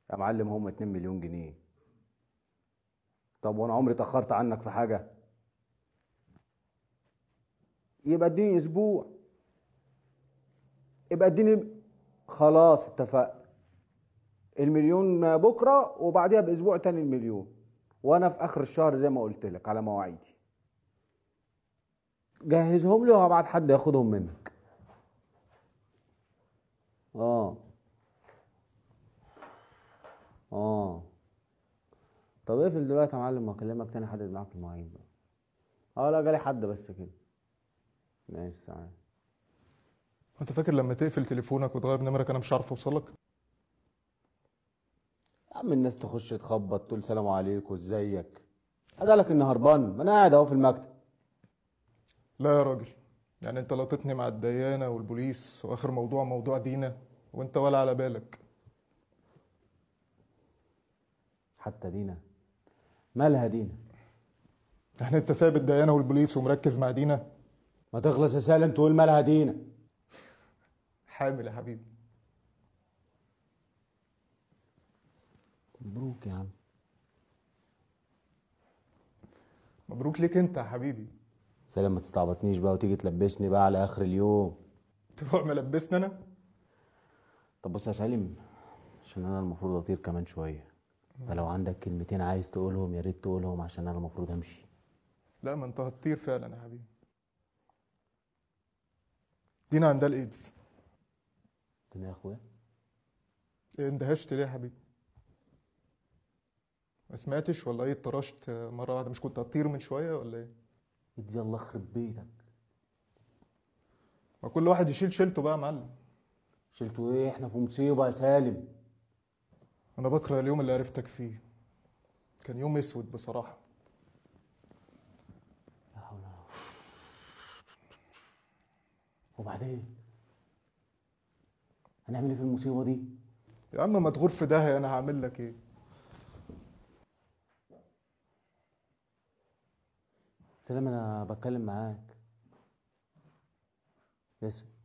يا معلم هم 2 مليون جنيه طب وانا عمري اتاخرت عنك في حاجه يبقى اديني اسبوع يبقى اديني خلاص اتفقنا المليون بكره وبعديها باسبوع تاني المليون وانا في اخر الشهر زي ما قلت لك على مواعيدي جهزهم لي وهبعت حد ياخدهم منك اه اه طب اقفل دلوقتي يا معلم واكلمك تاني حدد معاك المواعيد بقى اه لا جالي حد بس كده ماشي سلام انت فاكر لما تقفل تليفونك وتغير نمرك انا مش عارف اوصلك يا عم الناس تخش تخبط تقول سلام عليكم ازيك ادالك اني هربان ما انا قاعد اهو في المكتب لا يا راجل يعني انت لطتني مع الديانه والبوليس واخر موضوع موضوع دينا وانت ولا على بالك حتى دينا مالها دينا يعني انت سايب الديانه والبوليس ومركز مع دينا ما تخلص يا سالم تقول مالها دينا حامل يا حبيبي مبروك يا عم مبروك ليك انت يا حبيبي سالم ما تستعبطنيش بقى وتيجي تلبسني بقى على اخر اليوم تروح ملبسني انا طب بص يا سالم عشان انا المفروض اطير كمان شويه فلو عندك كلمتين عايز تقولهم يا ريت تقولهم عشان انا المفروض امشي لا ما انت هتطير فعلا يا حبيبي دينا عندها الايدز قلت يا اخويا ايه اندهشت ليه يا حبيبي ما سمعتش ولا ايه اتطرشت مره واحده مش كنت هتطير من شويه ولا ايه ادي الله يخرب بيتك ما كل واحد يشيل شيلته بقى يا معلم شلتوا ايه احنا في مصيبه يا سالم انا بكره اليوم اللي عرفتك فيه كان يوم اسود بصراحه لا حول ولا قوة. وبعدين هنعمل ايه في المصيبه دي يا عم ما تغور في داهيه انا هعمل لك ايه سلام انا بتكلم معاك لسه